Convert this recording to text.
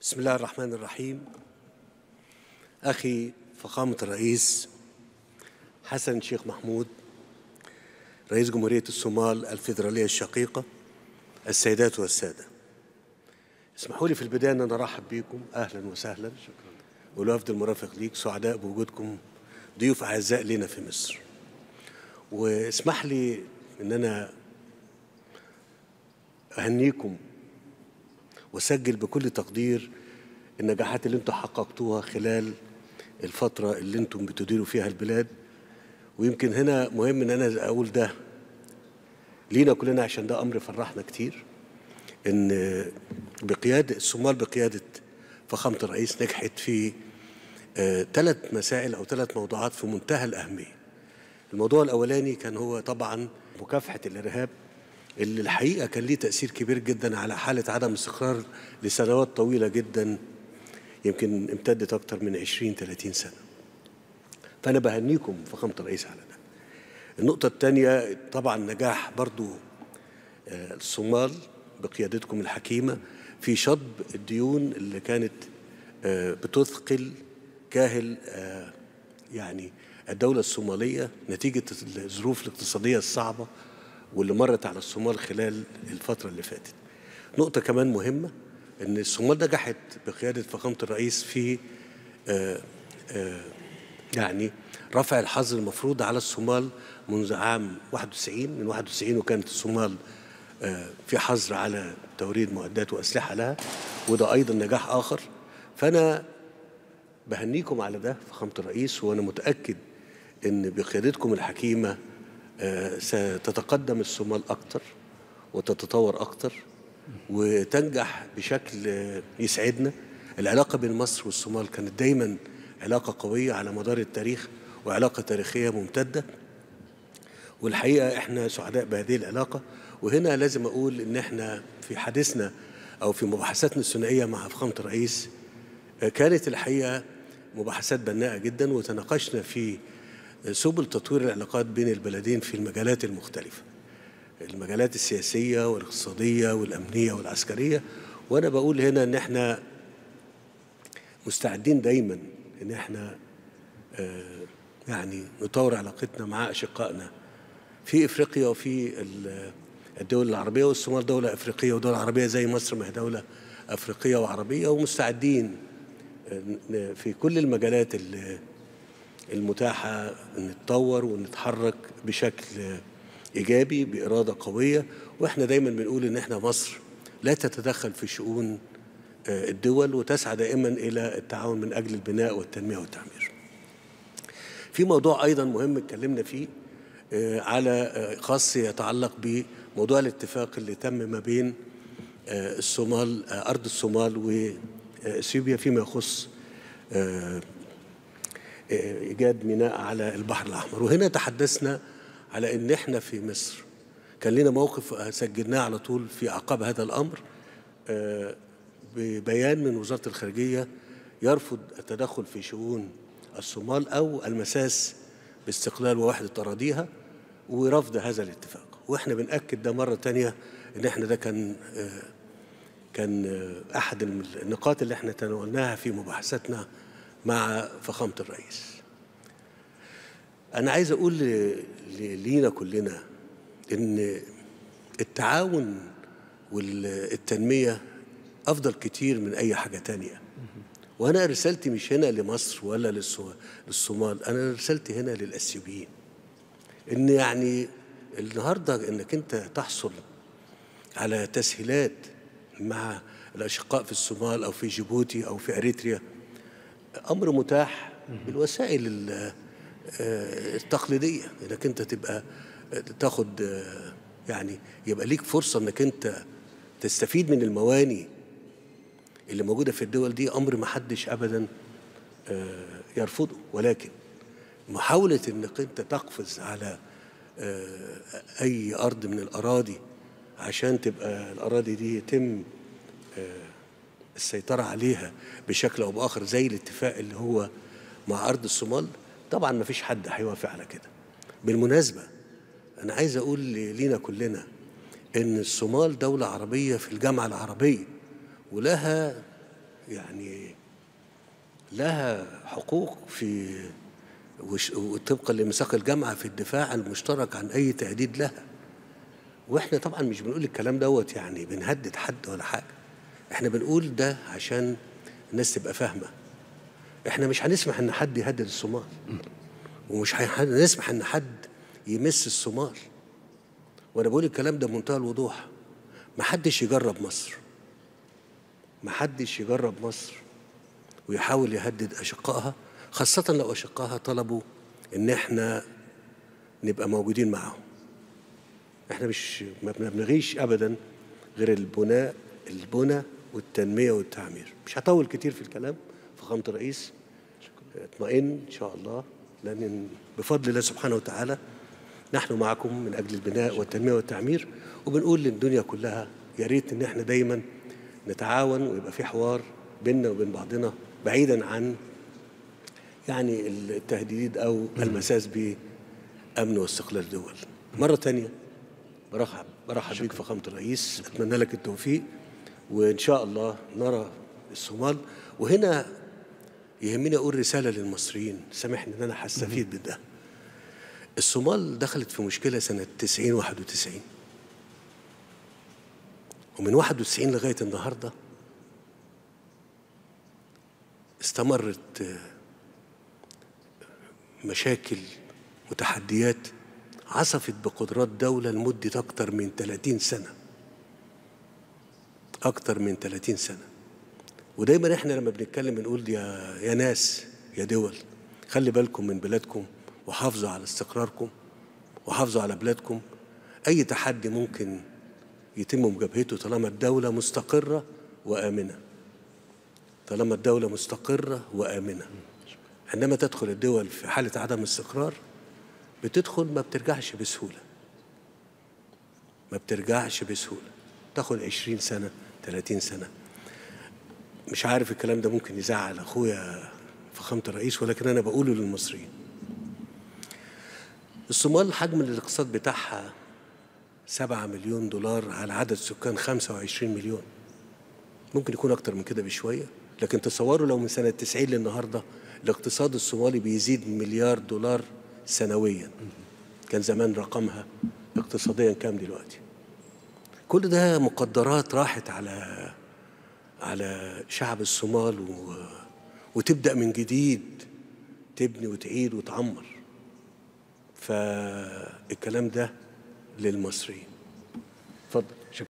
بسم الله الرحمن الرحيم أخي فخامة الرئيس حسن شيخ محمود رئيس جمهورية الصومال الفيدرالية الشقيقة السيدات والسادة اسمحوا لي في البداية أن أنا أرحب بكم أهلا وسهلا والوفد المرافق ليك سعداء بوجودكم ضيوف أعزاء لنا في مصر واسمح لي أن أنا أهنيكم وسجل بكل تقدير النجاحات اللي انتم حققتوها خلال الفترة اللي انتم بتديروا فيها البلاد ويمكن هنا مهم ان انا اقول ده لينا كلنا عشان ده امر فرحنا كتير ان بقيادة الصومال بقيادة فخامة الرئيس نجحت في ثلاث آه مسائل او ثلاث موضوعات في منتهى الاهمية الموضوع الاولاني كان هو طبعا مكافحة الارهاب اللي الحقيقة كان ليه تأثير كبير جدا على حالة عدم استقرار لسنوات طويلة جدا يمكن امتدت أكتر من 20 30 سنة فأنا بهنيكم فخامة الرئيس على ده النقطة الثانية طبعا نجاح برضو الصومال بقيادتكم الحكيمة في شطب الديون اللي كانت بتثقل كاهل يعني الدولة الصومالية نتيجة الظروف الاقتصادية الصعبة واللي مرت على الصومال خلال الفترة اللي فاتت نقطة كمان مهمة أن الصومال نجحت بقيادة فخامة الرئيس في آآ آآ يعني رفع الحظر المفروض على الصومال منذ عام 91 من 91 وكانت الصومال في حظر على توريد معدات وأسلحة لها وده أيضا نجاح آخر فأنا بهنيكم على ده فخامة الرئيس وأنا متأكد أن بقيادتكم الحكيمة ستتقدم الصومال أكتر وتتطور أكتر وتنجح بشكل يسعدنا العلاقة بين مصر والصومال كانت دايما علاقة قوية على مدار التاريخ وعلاقة تاريخية ممتدة والحقيقة احنا سعداء بهذه العلاقة وهنا لازم أقول إن احنا في حديثنا أو في مباحثاتنا الثنائية مع فخامة الرئيس كانت الحقيقة مباحثات بناءة جدا وتناقشنا في سبل تطوير العلاقات بين البلدين في المجالات المختلفة المجالات السياسية والاقتصادية والأمنية والعسكرية وأنا بقول هنا إن إحنا مستعدين دايما إن إحنا آه يعني نطور علاقتنا مع أشقائنا في إفريقيا وفي الدول العربية والصومال دولة أفريقية ودولة عربية زي مصر ما هي دولة أفريقية وعربية ومستعدين في كل المجالات اللي المتاحة نتطور ونتحرك بشكل إيجابي بإرادة قوية وإحنا دايما بنقول إن إحنا مصر لا تتدخل في شؤون الدول وتسعى دائما إلى التعاون من أجل البناء والتنمية والتعمير في موضوع أيضا مهم اتكلمنا فيه على خاص يتعلق بموضوع الاتفاق اللي تم ما بين الصومال أرض الصومال وإثيوبيا فيما يخص ايجاد ميناء على البحر الاحمر وهنا تحدثنا على ان احنا في مصر كان لنا موقف سجلناه على طول في اعقاب هذا الامر ببيان من وزاره الخارجيه يرفض التدخل في شؤون الصومال او المساس باستقلال ووحده اراضيها ورفض هذا الاتفاق واحنا بناكد ده مره تانية ان احنا ده كان كان احد النقاط اللي احنا تناولناها في مباحثاتنا مع فخامة الرئيس أنا عايز أقول لينا كلنا إن التعاون والتنمية أفضل كتير من أي حاجة تانية وأنا رسالتي مش هنا لمصر ولا للصومال أنا رسالتي هنا للأثيوبيين إن يعني النهاردة إنك أنت تحصل على تسهيلات مع الأشقاء في الصومال أو في جيبوتي أو في أريتريا امر متاح بالوسائل التقليديه انك انت تبقى تاخد يعني يبقى ليك فرصه انك انت تستفيد من المواني اللي موجوده في الدول دي امر ما حدش ابدا يرفضه ولكن محاوله انك انت تقفز على اي ارض من الاراضي عشان تبقى الاراضي دي يتم السيطرة عليها بشكل أو بآخر زي الاتفاق اللي هو مع أرض الصومال طبعا ما فيش حد هيوافق على كده بالمناسبة أنا عايز أقول لينا كلنا إن الصومال دولة عربية في الجامعة العربية ولها يعني لها حقوق في وش- وطبقا لميثاق الجامعه في الدفاع المشترك عن اي تهديد لها واحنا طبعا مش بنقول الكلام دوت يعني بنهدد حد ولا حاجه احنا بنقول ده عشان الناس تبقى فاهمه احنا مش هنسمح ان حد يهدد الصومال ومش هنسمح ان حد يمس الصومال وانا بقول الكلام ده بمنتهى الوضوح ما حدش يجرب مصر ما حدش يجرب مصر ويحاول يهدد اشقائها خاصه لو اشقائها طلبوا ان احنا نبقى موجودين معاهم احنا مش ما بنبنغيش ابدا غير البناء البنى والتنميه والتعمير مش هطول كتير في الكلام فخامه الرئيس اطمئن ان شاء الله لان بفضل الله سبحانه وتعالى نحن معكم من اجل البناء والتنميه والتعمير وبنقول للدنيا كلها يا ريت ان احنا دايما نتعاون ويبقى في حوار بيننا وبين بعضنا بعيدا عن يعني التهديد او المساس بامن واستقلال الدول. مره تانية برحب برحب بيك فخامه الرئيس اتمنى لك التوفيق وان شاء الله نرى الصومال وهنا يهمني اقول رساله للمصريين سامحني ان انا هستفيد من ده. الصومال دخلت في مشكله سنه 90 91 ومن 91 لغايه النهارده استمرت آه، مشاكل وتحديات عصفت بقدرات دولة لمدة أكتر من 30 سنة أكتر من 30 سنة ودايما احنا لما بنتكلم بنقول يا يا ناس يا دول خلي بالكم من بلادكم وحافظوا على استقراركم وحافظوا على بلادكم أي تحدي ممكن يتم مجابهته طالما الدولة مستقرة وآمنة طالما الدولة مستقرة وآمنة عندما تدخل الدول في حالة عدم استقرار بتدخل ما بترجعش بسهولة ما بترجعش بسهولة تاخد عشرين سنة ثلاثين سنة مش عارف الكلام ده ممكن يزعل أخويا فخامة الرئيس ولكن أنا بقوله للمصريين الصومال حجم الاقتصاد بتاعها سبعة مليون دولار على عدد سكان خمسة وعشرين مليون ممكن يكون أكتر من كده بشوية لكن تصوروا لو من سنة 90 للنهاردة الاقتصاد الصومالي بيزيد مليار دولار سنويا كان زمان رقمها اقتصاديا كام دلوقتي كل ده مقدرات راحت على على شعب الصومال و... وتبدأ من جديد تبني وتعيد وتعمر فالكلام ده للمصريين اتفضل